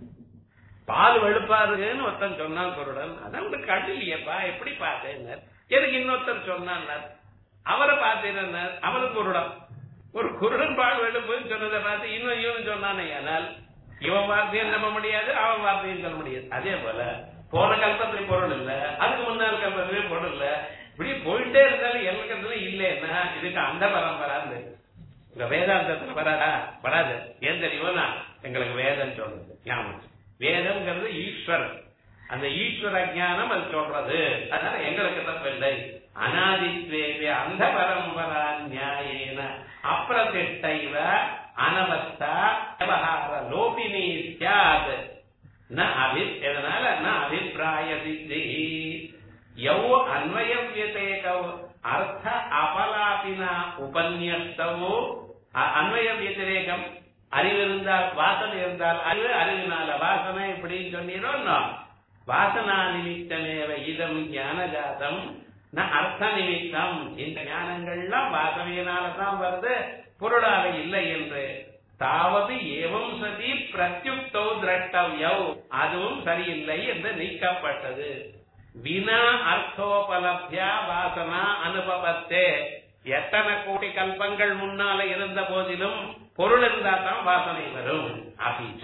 பால் வெளுப்பா இருக்குன்னு ஒருத்தன் சொன்னான் குருடன் அதான் உங்களுக்கு கண்ணு இல்லையப்பா எப்படி பார்த்தேன் எனக்கு இன்னொருத்தர் சொன்னான் அவரை பார்த்தேன் அவனும் குருடன் ஒரு குருடன் பால் வெளுப்புன்னு சொன்னதை பார்த்து இன்னும் இவன் சொன்னானே ஆனால் இவன் வார்த்தையும் நம்ப முடியாது அவன் வார்த்தையும் சொல்ல முடியாது அதே போல போன கல்பத்திலே பொருள் இல்ல அதுக்கு முன்னாள் கல்பத்திலே பொருள் இல்ல இப்படி போயிட்டே இருந்தாலும் எல்லாத்துல இல்லைன்னா இதுக்கு அந்த பரம்பரான்னு உங்க வேதாந்தத்துல வராதா வராது ஏன் தெரியுமா எங்களுக்கு வேதம் சொல்றது ஞாபகம் வேதம்ங்கிறது ஈஸ்வரன் அந்த ஈஸ்வர ஞானம் அது சொல்றது அதனால எங்களுக்கு தப்பில்லை அனாதித்வேவே அந்த பரம்பரா நியாயேன அப்பிரதிஷ்டைவ அனவஸ்தா விவகார லோபினி சியாத் ந அபி எதனால ந அபிப்பிராய சித்தி யௌ அன்வயம் வியதேகௌ அர்த்த அபலாபினா உபன்யஸ்தவோ அன்வய வியதிரேகம் அறிவு இருந்தால் வாசனை இருந்தால் அறிவு அறிவினால வாசனை இப்படின்னு சொன்னீரோ வாசனா நிமித்தமேவ இதம் ஞானஜாதம் ந அர்த்த நிமித்தம் இந்த ஞானங்கள்லாம் வாசனையினால தான் வருது பொருளாக இல்லை என்று தாவது ஏவம் சதி பிரத்யுக்தோ திரஷ்டவ்யௌ அதுவும் சரியில்லை என்று நீக்கப்பட்டது வினா அர்த்தோபலப்தியா வாசனா அனுபவத்தே எத்தனை கோடி கல்பங்கள் முன்னால இருந்த போதிலும் பொருள் இருந்தா தான் வாசனை வரும் அபிச்ச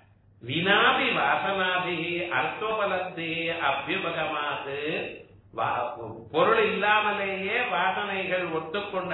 வினாபி வாசனாபி அர்த்தோபலப்தி அபியுபகமாது பொருள் இல்லாமலேயே வாசனைகள் ஒத்துக்கொண்ட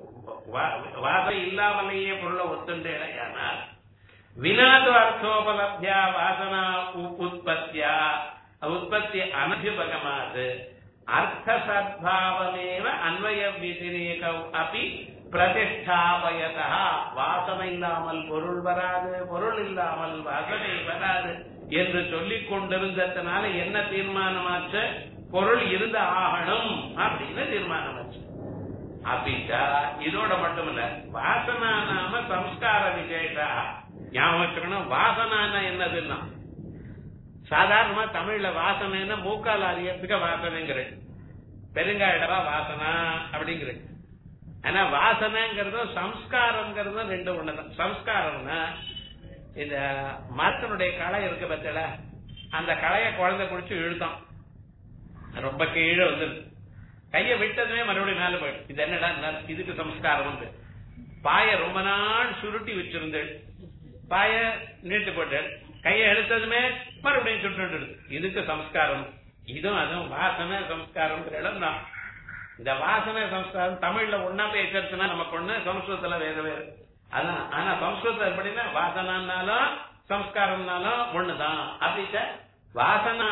வாசனை இல்லாமலேயே பொருளை ஒத்துண்டேனால் வினாது அர்த்தோபலப்தியா வாசனா உற்பத்தியா உற்பத்தி அனபிபகமாது அர்த்த சத்பாவமேவ அன்வய விதிரேக அப்படி பிரதிஷ்டாபயதா வாசனை இல்லாமல் பொருள் வராது பொருள் இல்லாமல் வாசனை வராது என்று சொல்லிக் கொண்டிருந்ததுனால என்ன தீர்மானமாச்சு பொருள் இருந்து ஆகணும் அப்படின்னு தீர்மானமாச்சு அப்படிச்சா இதோட மட்டும் இல்ல வாசனா நாம சம்ஸ்கார விசேஷா ஞாபகம் வச்சுக்கணும் வாசனான என்னதுன்னா சாதாரணமா தமிழ்ல வாசனைன்னா மூக்கால் அறியறதுக்கு வாசனைங்கிற பெருங்காயடவா வாசனா அப்படிங்கிற ஆனா வாசனைங்கிறதும் சம்ஸ்காரம்ங்கிறதும் ரெண்டு ஒண்ணுதான் சம்ஸ்காரம்னா இந்த மரத்தினுடைய களை இருக்கு பத்தில அந்த களைய குழந்தை குடிச்சு இழுத்தான் ரொம்ப கீழே வந்துருது கைய விட்டதுமே மறுபடியும் மேல போயிடும் இது என்னடா இதுக்கு சம்ஸ்காரம் உண்டு பாய ரொம்ப நாள் சுருட்டி வச்சிருந்து பாய நீட்டு போட்டு கையை எடுத்ததுமே மறுபடியும் சுட்டு இதுக்கு சம்ஸ்காரம் இதுவும் அதுவும் வாசனை சம்ஸ்காரம் இடம் தான் இந்த வாசனை சம்ஸ்காரம் தமிழ்ல ஒன்னா பேசுறதுன்னா நமக்கு ஒண்ணு சம்ஸ்கிருதத்துல வேற வேறு அதான் ஆனா சம்ஸ்கிருதம் எப்படின்னா வாசனானாலும் சம்ஸ்காரம்னாலும் ஒண்ணுதான் அப்படிச்ச வாசனா நாம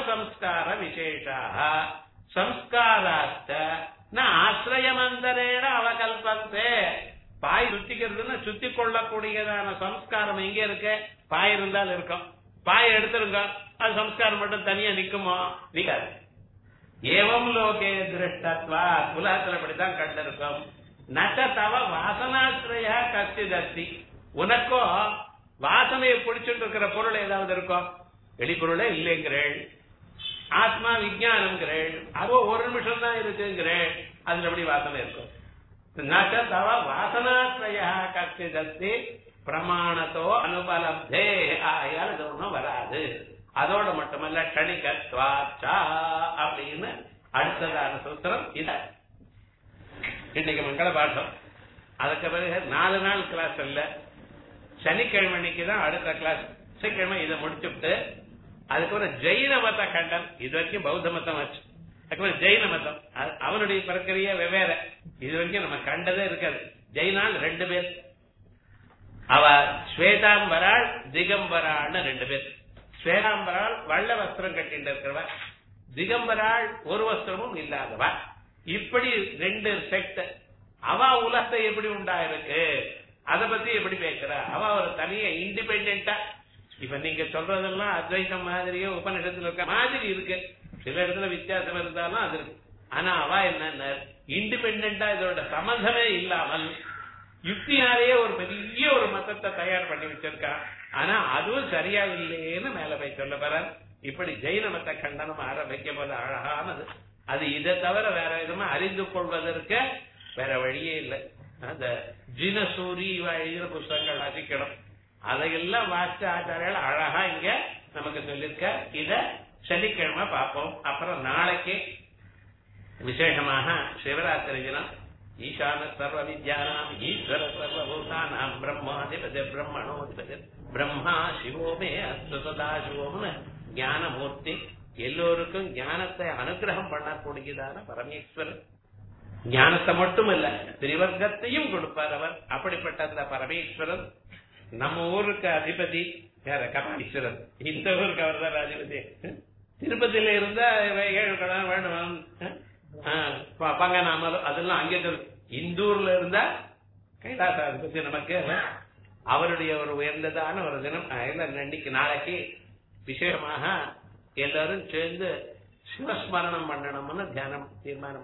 சம்ஸ்கார விசேஷாக சம்ஸ்காராத்த ந ஆசிரயமந்தரேன அவகல்பந்தே பாய் சுத்திக்கிறதுன்னா சுத்தி கொள்ளக்கூடியதான சம்ஸ்காரம் எங்க இருக்கு பாய் இருந்தால் இருக்கும் பாய் எடுத்துருங்க அது சம்ஸ்காரம் மட்டும் தனியா நிக்குமோ நிக்காது ஏவம் லோகே திருஷ்டத்வா உலகத்துல அப்படித்தான் கண்டிருக்கும் நட்ட தவ வாசனாசிரய கஷ்டிதஸ்தி உனக்கோ வாசனையை பிடிச்சிட்டு இருக்கிற பொருள் ஏதாவது இருக்கும் வெளிப்பொருளே இல்லைங்கிறேள் ஆத்மா விஜயானம்ங்கிறேள் அதோ ஒரு நிமிஷம் தான் இருக்குங்கிறேள் அதுல எப்படி வாசனை இருக்கும் நட்ட தவ வாசனாசிரய கஷ்டிதஸ்தி பிரமாணத்தோ அனுபலப்தே ஆயால் இது ஒண்ணும் வராது அதோட மட்டுமல்ல கணிகத்வாச்சா அப்படின்னு அடுத்ததான சூத்திரம் இத இன்னைக்கு மங்கள பாடம் அதுக்கு பிறகு நாலு நாள் கிளாஸ் இல்ல சனிக்கிழமை அன்னைக்கு தான் அடுத்த கிளாஸ் சனிக்கிழமை இதை முடிச்சுட்டு அதுக்கப்புறம் ஜெயின மத கண்டம் இது வரைக்கும் பௌத்த மதம் வச்சு அதுக்கப்புறம் ஜெயின மதம் அது- அவனுடைய பிரக்கிரிய வெவ்வேறு இது வரைக்கும் நம்ம கண்டதே இருக்காது ஜெயினால் ரெண்டு பேர் அவ ஸ்வேதாம்பராள் திகம்பராள்னு ரெண்டு பேர் ஸ்வேதாம்பராள் வள்ள வஸ்திரம் கட்டிட்டு இருக்கிறவ திகம்பராள் ஒரு வஸ்திரமும் இல்லாதவ இப்படி ரெண்டு செக்ட் அவ உலகத்தை எப்படி உண்டாயிருக்கு அத பத்தி எப்படி பேசுறா அவ ஒரு தனியா இண்டிபெண்டா இப்ப நீங்க சொல்றதெல்லாம் அத்வைதம் மாதிரியே உபநிஷத்துல இருக்க மாதிரி இருக்கு சில இடத்துல வித்தியாசம் இருந்தாலும் அது இருக்கு ஆனா அவ என்ன இண்டிபெண்டா இதோட சம்பந்தமே இல்லாமல் யுக்தியாலேயே ஒரு பெரிய ஒரு மதத்தை தயார் பண்ணி வச்சிருக்கான் ஆனா அதுவும் சரியா இல்லையேன்னு மேல போய் சொல்ல போற இப்படி ஜெயின மத கண்டனம் ஆரம்பிக்க போது அழகானது அது இதை தவிர வேற விதமா அறிந்து கொள்வதற்கு வேற வழியே இல்லை அந்த ஜினசூரி இவ எழுதின புஸ்தகங்கள் வாசிக்கணும் அதையெல்லாம் வாசிச்ச ஆச்சாரியால் அழகா இங்க நமக்கு சொல்லிருக்க இத சனிக்கிழமை பார்ப்போம் அப்புறம் நாளைக்கு விசேஷமாக சிவராத்திரி தினம் ஈசான சர்வ வித்யானாம் ஈஸ்வர சர்வபூதானாம் பிரம்மாதிபதி பிரம்மணோதிபதி பிரம்மா சிவோமே அஸ்து சதா சிவோம்னு ஞானமூர்த்தி எல்லோருக்கும் ஞானத்தை அனுகிரகம் பண்ணக்கூடியதான பரமேஸ்வரன் ஞானத்தை மட்டும் இல்ல திரிவர்க்கத்தையும் கொடுப்பார் அவர் அப்படிப்பட்ட அந்த பரமேஸ்வரன் நம்ம ஊருக்கு அதிபதி யார கபாலீஸ்வரன் இந்த ஊருக்கு அவர் தான் அதிபதி திருப்பதியில இருந்தா ஏழு கடன் வேணும் பங்கநாமல் அதெல்லாம் அங்கே இருக்கு. இந்தூர்ல இருந்தா கைலாச அதிபதி நமக்கு அவருடைய ஒரு உயர்ந்ததான ஒரு தினம் அதனால இன்னைக்கு நாளைக்கு விசேஷமாக எல்லாரும் சேர்ந்து சிவஸ்மரணம் பண்ணணும்னு தியானம் தீர்மானம்